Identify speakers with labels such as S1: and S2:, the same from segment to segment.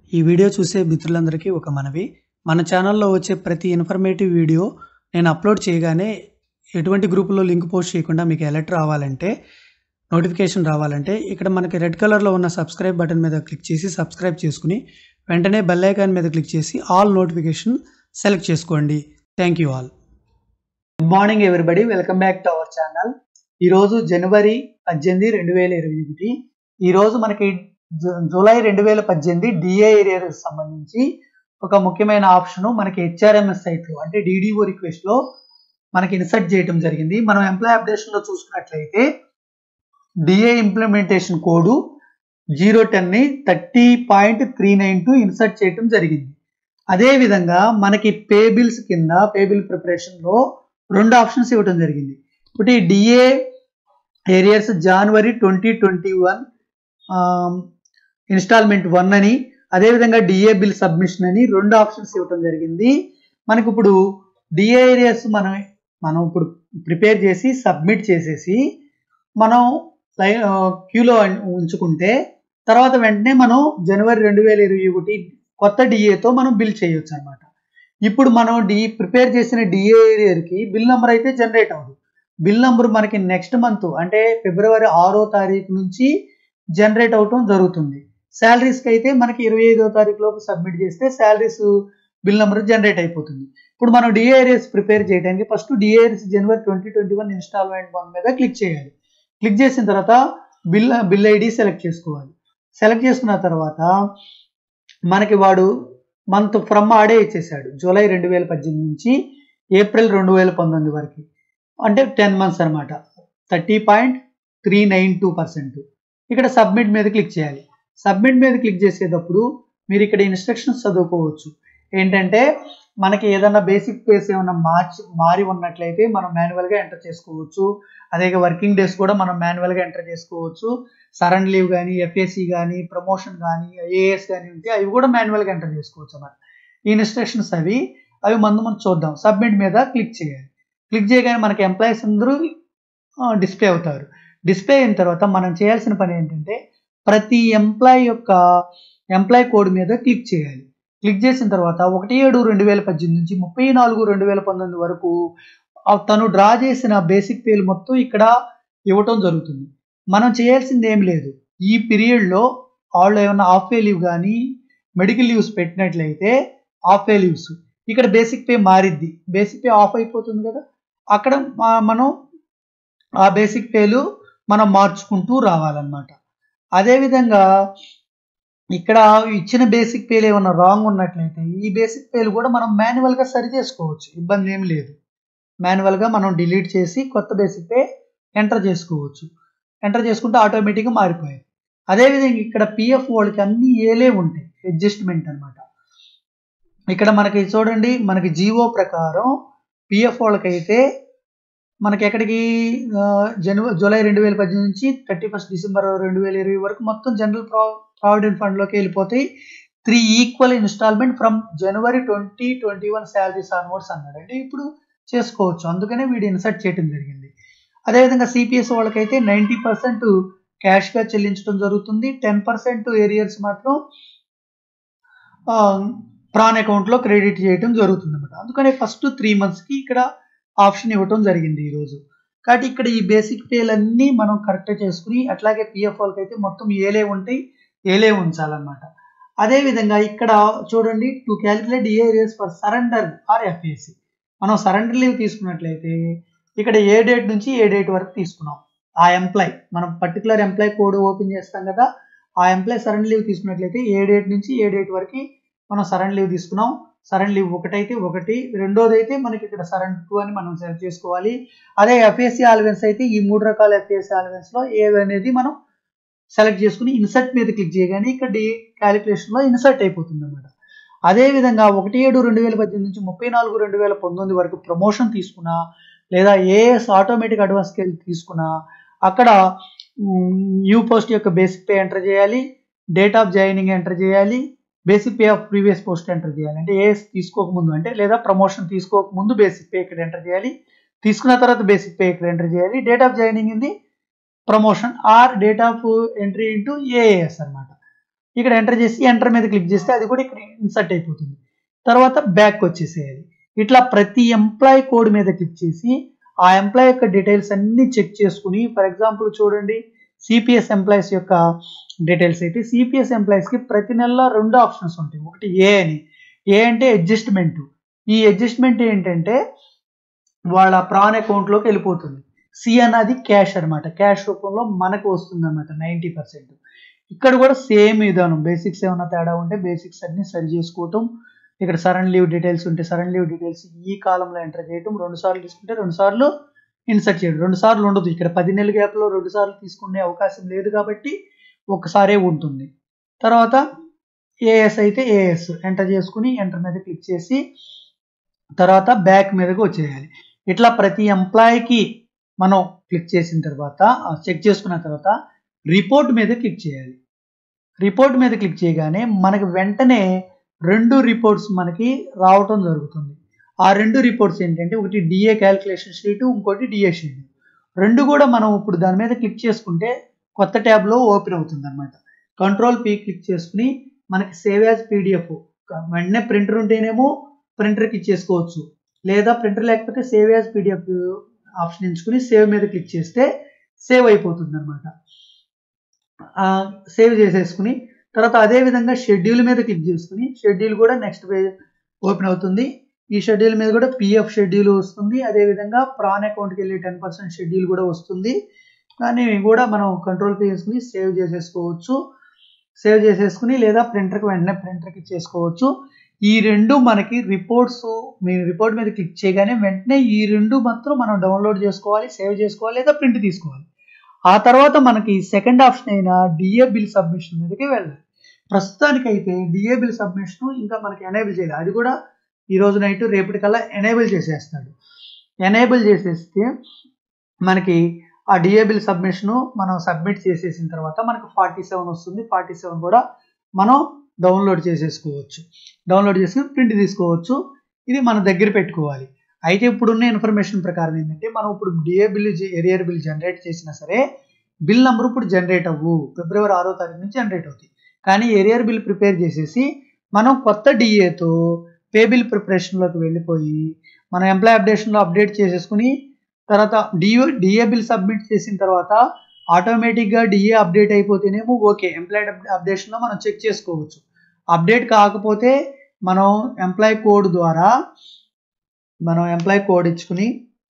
S1: ఈ వీడియో చూసే మిత్రులందరికీ ఒక మనవి మన ఛానల్లో వచ్చే ప్రతి ఇన్ఫర్మేటివ్ వీడియో నేను అప్లోడ్ చేయగానే ఎటువంటి గ్రూపులో లింక్ పోస్ట్ చేయకుండా మీకు అలర్ట్ రావాలంటే నోటిఫికేషన్ రావాలంటే ఇక్కడ మనకి రెడ్ కలర్లో ఉన్న సబ్స్క్రైబ్ బటన్ మీద క్లిక్ చేసి సబ్స్క్రైబ్ చేసుకుని వెంటనే బెల్ ఐకాన్ మీద క్లిక్ చేసి ఆల్ నోటిఫికేషన్ సెలెక్ట్ చేసుకోండి thank you all good morning everybody welcome back to our channel ఈరోజు జనవరి పద్దెనిమిది రెండు వేల ఇరవై ఒకటి ఈరోజు మనకి జు- జూలై రెండు వేల పద్దెనిమిది డిఏ ఏరియాకి సంబంధించి ఒక ముఖ్యమైన ఆప్షన్ మనకి హెచ్ఆర్ఎంఎస్ సైట్లో అంటే డిడిఓ రిక్వెస్ట్ లో మనకి ఇన్సర్ట్ చేయడం జరిగింది మనం ఎంప్లాయ్ అప్డేషన్ లో చూసుకున్నట్లయితే DA implementation code zero ten ని thirty point three nine two insert చేయడం జరిగింది అదే విధంగా మనకి పే బిల్స్ కింద పే బిల్ ప్రిపరేషన్ లో రెండు ఆప్షన్స్ ఇవ్వడం జరిగింది ఒకటి డిఏ ఏరియర్స్ జనవరి twenty twenty one installment one అని అదేవిధంగా డిఏ బిల్ సబ్మిషన్ అని రెండు ఆప్షన్స్ ఇవ్వడం జరిగింది మనకి ఇప్పుడు డిఏ ఏరియాస్ మనం మనం ఇప్పుడు ప్రిపేర్ చేసి సబ్మిట్ చేసేసి మనం లై- ఆ, క్యూలో ఉంచుకుంటే తర్వాత వెంటనే మనం జనవరి రెండు వేల ఇరవై ఒకటి కొత్త డిఏతో మనం బిల్ చేయొచ్చు అనమాట ఇప్పుడు మనం డి ప్రిపేర్ చేసిన డిఏ ఏరియాకి బిల్ నెంబర్ అయితే జనరేట్ అవ్వదు బిల్ నెంబర్ మనకి నెక్స్ట్ మంత్ అంటే ఫిబ్రవరి ఆరో తారీఖు నుంచి జనరేట్ అవటం జరుగుతుంది శాలరీస్కి అయితే మనకి ఇరవై ఐదో తారీఖు లోపు సబ్మిట్ చేస్తే శాలరీస్ బిల్ నెంబర్ జనరేట్ అయిపోతుంది ఇప్పుడు మనం డిఏఆర్ఎస్ ప్రిపేర్ చేయడానికి ఫస్ట్ డిఏఆర్ఎస్ జనవరి twenty twenty one installment one మీద క్లిక్ చేయాలి క్లిక్ చేసిన తర్వాత బిల్ బిల్ ఐడి సెలెక్ట్ చేసుకోవాలి సెలెక్ట్ చేసుకున్న తర్వాత మనకి వాడు మంత్ ఫ్రమ్ ఆడే ఇచ్చేసాడు జూలై రెండు వేల పద్దెనిమిది నుంచి ఏప్రిల్ రెండు వేల పంతొమ్మిది వరకు అంటే టెన్ మంత్స్ అనమాట thirty point three nine two percent ఇక్కడ సబ్మిట్ మీద క్లిక్ చేయాలి సబ్మిట్ మీద క్లిక్ చేసేటప్పుడు మీరు ఇక్కడ ఇన్స్ట్రక్షన్స్ చదువుకోవచ్చు ఏంటంటే మనకి ఏదైనా బేసిక్ పేస్ ఏమైనా మార్చి మారి ఉన్నట్లయితే మనం మాన్యువల్గా ఎంటర్ చేసుకోవచ్చు అదే వర్కింగ్ డేస్ కూడా మనం మాన్యువల్గా ఎంటర్ చేసుకోవచ్చు సరన్ లీవ్ కానీ ఎఫ్ఏసి కానీ ప్రమోషన్ కానీ ఏఎస్ కానీ ఉంటే అవి కూడా మాన్యువల్గా ఎంటర్ చేసుకోవచ్చు అన్నమాట ఈ ఇన్స్ట్రక్షన్స్ అవి అవి ముందు మనం చూద్దాం సబ్మిట్ మీద క్లిక్ చేయాలి క్లిక్ చేయగానే మనకి ఎంప్లాయీస్ అందరూ డిస్ప్లే అవుతారు డిస్ప్లే అయిన తర్వాత మనం చేయాల్సిన పని ఏంటంటే ప్రతి ఎంప్లాయ్ యొక్క ఎంప్లాయ్ కోడ్ మీద క్లిక్ చేయాలి క్లిక్ చేసిన తర్వాత ఒకటి ఏడు రెండు వేల పద్దెనిమిది నుంచి ముప్పై నాలుగు రెండు వేల పంతొమ్మిది వరకు ఆ తను డ్రా చేసిన బేసిక్ పేలు మొత్తం ఇక్కడ ఇవ్వటం జరుగుతుంది మనం చేయాల్సింది ఏం లేదు ఈ పీరియడ్లో వాళ్ళు ఏమైనా ఆఫ్ వే లీవ్ కానీ మెడికల్ లీవ్స్ పెట్టినట్లయితే ఆఫ్ వే లీవ్స్ ఇక్కడ బేసిక్ పే మారిద్ది బేసిక్ పే ఆఫ్ అయిపోతుంది కదా అక్కడ మా- మనం ఆ బేసిక్ పేలు మనం మార్చుకుంటూ రావాలన్నమాట అదేవిధంగా ఇక్కడ ఇచ్చిన బేసిక్ పేలు ఏమైనా రాంగ్ ఉన్నట్లయితే ఈ బేసిక్ పేలు కూడా మనం మాన్యువల్గా సరి చేసుకోవచ్చు ఇబ్బంది ఏం లేదు మాన్యువల్గా మనం డిలీట్ చేసి కొత్త బేసిక్ పే ఎంటర్ చేసుకోవచ్చు ఎంటర్ చేసుకుంటే ఆటోమేటిక్గా మారిపోయాయి అదేవిధంగా ఇక్కడ పిఎఫ్ వాళ్ళకి అన్ని ఏలే ఉంటాయి అడ్జస్ట్మెంట్ అన్నమాట ఇక్కడ మనకి చూడండి మనకి జీవో ప్రకారం పిఎఫ్ వాళ్ళకైతే మనకి ఎక్కడికి ఆ, జనవరి జూలై రెండు వేల పద్దెనిమిది నుంచి థర్టీ ఫస్ట్ డిసెంబర్ రెండు వేల ఇరవై వరకు మొత్తం జనరల్ ప్రో ప్రావిడెంట్ ఫండ్లోకి వెళ్ళిపోతాయి త్రీ ఈక్వల్ ఇన్స్టాల్మెంట్ ఫ్రమ్ జనవరి twenty twenty one salaries onwards అన్నాడు అంటే ఇప్పుడు చేసుకోవచ్చు అందుకనే వీడు ఇన్సర్ట్ చేయడం జరిగింది అదేవిధంగా సిపిఎస్ వాళ్ళకైతే నైంటీ పర్సెంట్ క్యాష్గా చెల్లించడం జరుగుతుంది టెన్ పర్సెంట్ ఏరియర్స్ మాత్రం ఆ, ప్రాన్ అకౌంట్లో క్రెడిట్ చేయడం జరుగుతుంది అనమాట అందుకనే ఫస్ట్ త్రీ మంత్స్కి ఇక్కడ ఆప్షన్ ఇవ్వటం జరిగింది ఈరోజు కాబట్టి ఇక్కడ ఈ బేసిక్ పేలన్నీ మనం కరెక్ట్ చేసుకుని అట్లాగే పిఎఫ్ వాళ్ళకి అయితే మొత్తం ఏలే ఉంటాయి ఏలే ఉంచాలన్నమాట అదేవిధంగా ఇక్కడ చూడండి to calculate arrears for surrender or FAC మనం సరెండర్ లీవ్ తీసుకున్నట్లయితే ఇక్కడ ఏ డేట్ నుంచి ఏ డేట్ వరకు తీసుకున్నాం ఆ ఎంప్లాయ్ మనం పర్టికులర్ ఎంప్లాయ్ కోడ్ ఓపెన్ చేస్తాం కదా ఆ ఎంప్లాయ్ సరెండర్ లీవ్ తీసుకున్నట్లయితే ఏ డేట్ నుంచి ఏ డేట్ వరకు మనం సరెండర్ లీవ్ తీసుకున్నాం సరెండర్ లీవ్ ఒకటైతే ఒకటి రెండోది అయితే మనకి ఇక్కడ సరెండర్ టూ అని మనం సెలెక్ట్ చేసుకోవాలి అదే ఎఫ్ఏసి ఆల్వెన్స్ అయితే ఈ మూడు రకాల ఎఫ్ఏసి ఆల్వెన్స్ లో ఏవి అనేది మనం సెలెక్ట్ చేసుకుని ఇన్సర్ట్ మీద క్లిక్ చేయగానే ఇక్కడ డి క్యాలిక్యులేషన్ లో ఇన్సర్ట్ అయిపోతుంది అనమాట అదే విధంగా ఒకటి ఏడు రెండు వేల పద్దెనిమిది నుంచి ముప్పై నాలుగు రెండు వేల పంతొమ్మిది వరకు ప్రమోషన్ తీసుకున్నా లేదా ఏఎస్ ఆటోమేటిక్ అడ్వాన్స్ స్కేల్ తీసుకున్నా అక్కడ న్యూ పోస్ట్ యొక్క బేసిక్ పే ఎంటర్ చేయాలి డేట్ ఆఫ్ జాయినింగ్ ఎంటర్ చేయాలి basic pay of previous post enter చేయాలి అంటే ఏఎస్ తీసుకోకముందు అంటే లేదా ప్రమోషన్ తీసుకోకముందు బేసిక్ పే ఇక్కడ ఎంటర్ చేయాలి తీసుకున్న తర్వాత బేసిక్ పే ఇక్కడ ఎంటర్ చేయాలి డేట్ ఆఫ్ జాయినింగ్ ఇది promotion or date of entry into AAS అనమాట ఇక్కడ ఎంటర్ చేసి ఎంటర్ మీద క్లిక్ చేస్తే అది కూడా ఇక్కడ ఇన్సర్ట్ అయిపోతుంది తర్వాత బ్యాక్ వచ్చేసేయాలి ఇట్లా ప్రతి ఎంప్లాయ్ కోడ్ మీద క్లిక్ చేసి ఆ ఎంప్లాయ్ యొక్క డీటెయిల్స్ అన్ని చెక్ చేసుకుని ఫర్ ఎగ్జాంపుల్ చూడండి సిపిఎస్ ఎంప్లాయీస్ యొక్క డీటెయిల్స్ అయితే సిపిఎస్ ఎంప్లాయీస్కి ప్రతి నెల రెండు ఆప్షన్స్ ఉంటాయి ఒకటి ఏ అని ఏ అంటే అడ్జస్ట్మెంట్ ఈ అడ్జస్ట్మెంట్ ఏంటంటే వాళ్ళ ప్రాన్ అకౌంట్లోకి వెళ్ళిపోతుంది సి అన్నది క్యాష్ అనమాట క్యాష్ రూపంలో మనకు వస్తుంది అనమాట నైంటీ పర్సెంట్ ఇక్కడ కూడా సేమ్ విధానం బేసిక్స్ ఏమైనా తేడా ఉంటే బేసిక్స్ అన్ని సరి చేసుకోవటం ఇక్కడ సడన్ లీవ్ డీటెయిల్స్ ఉంటే సడన్ లీవ్ డీటెయిల్స్ ఈ కాలంలో ఎంటర్ చేయటం రెండు సార్లు తీసుకుంటే రెండు సార్లు ఇన్సర్ట్ చేయడం రెండు సార్లు ఉండదు ఇక్కడ పది నెలల గ్యాప్లో రెండు సార్లు తీసుకునే అవకాశం లేదు కాబట్టి ఒకసారే ఉంటుంది తర్వాత ఏఎస్ అయితే ఏఎస్ ఎంటర్ చేసుకుని ఎంటర్ మీద క్లిక్ చేసి తర్వాత బ్యాక్ మీదకి వచ్చేయాలి ఇట్లా ప్రతి ఎంప్లాయీకి మనం క్లిక్ చేసిన తర్వాత చెక్ చేసుకున్న తర్వాత రిపోర్ట్ మీద క్లిక్ చేయాలి రిపోర్ట్ మీద క్లిక్ చేయగానే మనకి వెంటనే రెండు రిపోర్ట్స్ మనకి రావటం జరుగుతుంది ఆ రెండు రిపోర్ట్స్ ఏంటంటే ఒకటి డిఏ క్యాలిక్యులేషన్ షీట్ ఇంకోటి డిఏ షీట్ రెండు కూడా మనం ఇప్పుడు దాని మీద క్లిక్ చేసుకుంటే కొత్త ట్యాబ్లో ఓపెన్ అవుతుంది అనమాట కంట్రోల్ పీ క్లిక్ చేసుకుని మనకి సేవ్ యాజ్ పీడిఎఫ్ వెంటనే ప్రింటర్ ఉంటేనేమో ప్రింటర్కి ఇచ్చేసుకోవచ్చు లేదా ప్రింటర్ లేకపోతే సేవ్ యాజ్ పీడిఎఫ్ ఆప్షన్ ఎంచుకుని సేవ్ మీద క్లిక్ చేస్తే సేవ్ అయిపోతుంది అనమాట సేవ్ చేసేసుకుని తర్వాత అదే విధంగా షెడ్యూల్ మీద క్లిక్ చేసుకుని షెడ్యూల్ కూడా నెక్స్ట్ పేజ్ ఓపెన్ అవుతుంది ఈ షెడ్యూల్ మీద కూడా పిఎఫ్ షెడ్యూల్ వస్తుంది అదేవిధంగా ప్రాన్ అకౌంట్కి వెళ్ళి టెన్ పర్సెంట్ షెడ్యూల్ కూడా వస్తుంది కానీ కూడా మనం కంట్రోల్ పే చేసుకుని సేవ్ చేసేసుకోవచ్చు సేవ్ చేసేసుకుని లేదా ప్రింటర్కి వెంటనే ప్రింటర్కి చేసుకోవచ్చు ఈ రెండు మనకి రిపోర్ట్స్ మీ రిపోర్ట్ మీద క్లిక్ చేయగానే వెంటనే ఈ రెండు మాత్రం మనం డౌన్లోడ్ చేసుకోవాలి సేవ్ చేసుకోవాలి లేదా ప్రింట్ తీసుకోవాలి ఆ తర్వాత మనకి సెకండ్ ఆప్షన్ అయిన డిఏ బిల్ సబ్మిషన్ మీదకి వెళ్ళాలి ప్రస్తుతానికైతే డిఏ బిల్ సబ్మిషన్ ఇంకా మనకి ఎనేబుల్ చేయాలి అది కూడా ఈ రోజు నైట్ రేపటికల్లా ఎనేబుల్ చేసేస్తాడు ఎనేబుల్ చేసేస్తే మనకి ఆ డిఏ బిల్ సబ్మిషన్ మనం సబ్మిట్ చేసేసిన తర్వాత మనకు ఫార్టీ సెవెన్ వస్తుంది ఫార్టీ సెవెన్ కూడా మనం డౌన్లోడ్ చేసేసుకోవచ్చు డౌన్లోడ్ చేసుకుని ప్రింట్ తీసుకోవచ్చు ఇది మన దగ్గర పెట్టుకోవాలి అయితే ఇప్పుడున్న ఇన్ఫర్మేషన్ ప్రకారం ఏంటంటే మనం ఇప్పుడు DA bill arrear bill generate చేసినా సరే బిల్ నెంబర్ ఇప్పుడు జనరేట్ అవ్వు ఫిబ్రవరి ఆరో తారీఖు నుంచి జనరేట్ అవుతాయి కానీ ఎరియర్ బిల్ ప్రిపేర్ చేసేసి మనం కొత్త డిఏతో పే బిల్ ప్రిపరేషన్లోకి వెళ్ళిపోయి మనం ఎంప్లాయ్ అప్డేషన్లో అప్డేట్ చేసేసుకుని తర్వాత డిఓ డిఏ బిల్ సబ్మిట్ చేసిన తర్వాత ఆటోమేటిక్గా డిఏ అప్డేట్ అయిపోతేనేమో ఓకే ఎంప్లాయ్ అప్డేషన్లో మనం చెక్ చేసుకోవచ్చు అప్డేట్ కాకపోతే మనం ఎంప్లాయ్ కోడ్ ద్వారా మనం ఎంప్లాయ్ కోడ్ ఇచ్చుకుని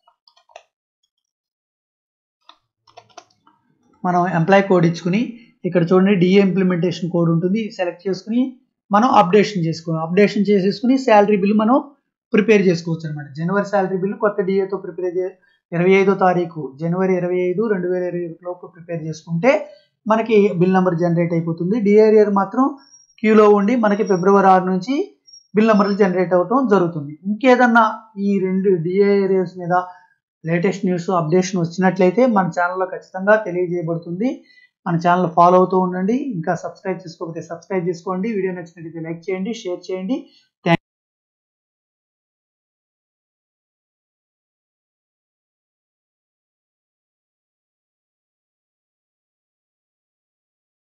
S1: మనం ఎంప్లాయ్ కోడ్ ఇచ్చుకుని ఇక్కడ చూడండి డిఏ ఇంప్లిమెంటేషన్ కోడ్ ఉంటుంది సెలెక్ట్ చేసుకుని మనం అప్డేషన్ చేసుకోవాలి అప్డేషన్ చేసేసుకుని శాలరీ బిల్ మనం ప్రిపేర్ చేసుకోవచ్చు అనమాట జనవరి శాలరీ బిల్ కొత్త డిఏతో ప్రిపేర్ చే ఇరవై ఐదో తారీఖు జనవరి ఇరవై ఐదు రెండు వేల ఇరవై లోపు ప్రిపేర్ చేసుకుంటే మనకి బిల్ నెంబర్ జనరేట్ అయిపోతుంది డిఏరియర్ మాత్రం క్యూలో ఉండి మనకి ఫిబ్రవరి ఆరు నుంచి బిల్ నెంబర్లు జనరేట్ అవ్వటం జరుగుతుంది ఇంకేదన్నా ఈ రెండు డిఏ ఏరియాస్ మీద లేటెస్ట్ న్యూస్ అప్డేషన్ వచ్చినట్లయితే మన ఛానల్లో ఖచ్చితంగా తెలియజేయబడుతుంది మన ఛానల్ ఫాలో అవుతూ ఉండండి ఇంకా సబ్స్క్రైబ్ చేసుకోకపోతే సబ్స్క్రైబ్ చేసుకోండి వీడియో నచ్చినట్లయితే లైక్ చేయండి షేర్ చేయండి